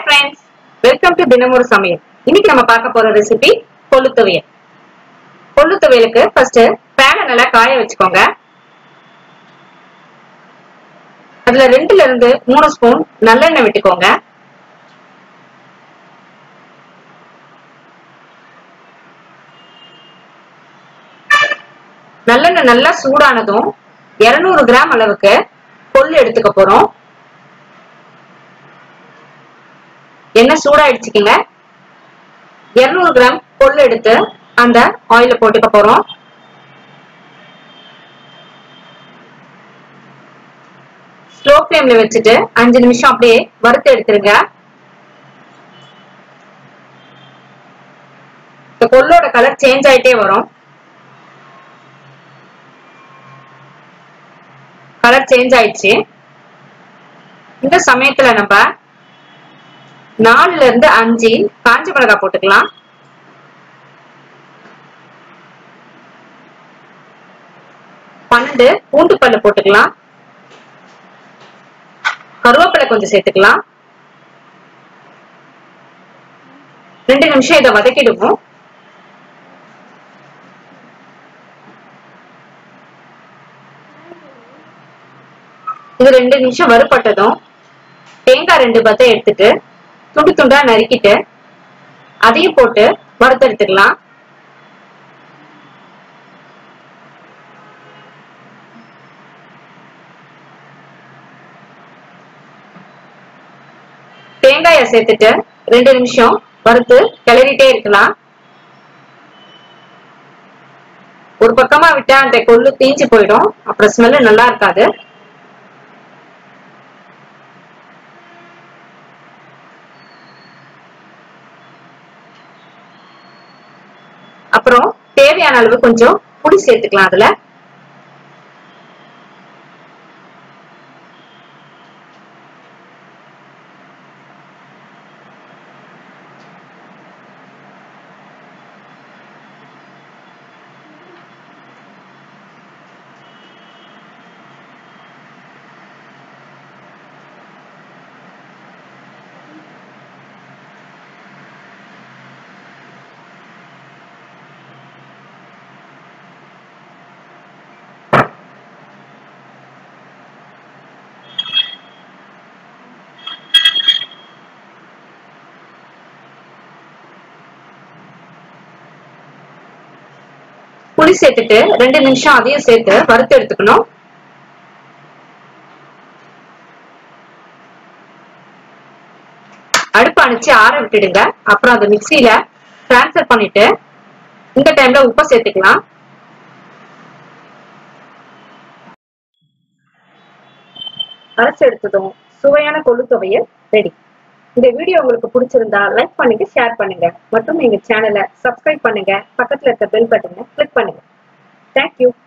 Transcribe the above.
friends welcome to தினமொரு சமையல் இன்னைக்கு நம்ம பார்க்க போற ரெசிபி கொள்ளு துவையல் கொள்ளு துவையலுக்கு ஃபர்ஸ்ட் பேனை நல்லா காய வச்சுக்கோங்க அதுல ரெண்டுல இருந்து மூணு ஸ்பூன் நல்லெண்ணெய் விட்டுக்கோங்க நல்லெண்ணெய் நல்லா சூடானதும் 200 கிராம் அளவுக்கு கொள்ளு எடுத்துக்க போறோம் எண்ணெய் சூடாயிடுச்சுக்கீங்க 200 கிராம் கொள்ளு எடுத்து அந்த ஆயில போட்டுக்க போறோம் ஸ்லோ ஃப்ளேம்ல வச்சுட்டு அஞ்சு நிமிஷம் அப்படியே வறுத்து எடுத்துருங்க இந்த கொள்ளோட கலர் சேஞ்ச் ஆயிட்டே வரும் கலர் சேஞ்ச் ஆயிடுச்சு இந்த சமயத்துல நம்ம நாலுல இருந்து அஞ்சு காஞ்ச மிளகாய் போட்டுக்கலாம் பன்னெண்டு பூண்டு பல்லு போட்டுக்கலாம் கருவேப்பிலை கொஞ்சம் சேர்த்துக்கலாம் ரெண்டு நிமிஷம் இதை வதக்கிடுவோம் இது ரெண்டு நிமிஷம் வறுபட்டதும் தேங்காய் ரெண்டு பத்தை எடுத்துட்டு துண்டு துண்டா நறுக்கிட்டு அதையும் போட்டு வறுத்தெடுத்துக்கலாம் தேங்காய சேர்த்துட்டு ரெண்டு நிமிஷம் வறுத்து கிளறிட்டே இருக்கலாம் ஒரு பக்கமா விட்டா அந்த கொள்ளு தீஞ்சு போயிடும் அப்புறம் ஸ்மெல்லு நல்லா இருக்காது அப்புறம் தேவையான அளவு கொஞ்சம் புளி சேர்த்துக்கலாம் அதுல புளி சேர்த்துட்டு ரெண்டு நிமிஷம் அதையும் சேர்த்து வறுத்து எடுத்துக்கணும் அடுப்பு அணைச்சு ஆற விட்டுடுங்க அப்புறம் அதை மிக்சியில டிரான்ஸ்ஃபர் பண்ணிட்டு இந்த டைம்ல உப்பை சேர்த்துக்கலாம் அரைச்சு எடுத்ததும் சுவையான கொள்ளு துவையல் ரெடி இந்த வீடியோ உங்களுக்கு பிடிச்சிருந்தா லைக் பண்ணுங்க ஷேர் பண்ணுங்க மற்றும் எங்க சேனலை சப்ஸ்கிரைப் பண்ணுங்க பக்கத்துல இருக்க பெல் பட்டனை கிளிக் பண்ணுங்க தேங்க்யூ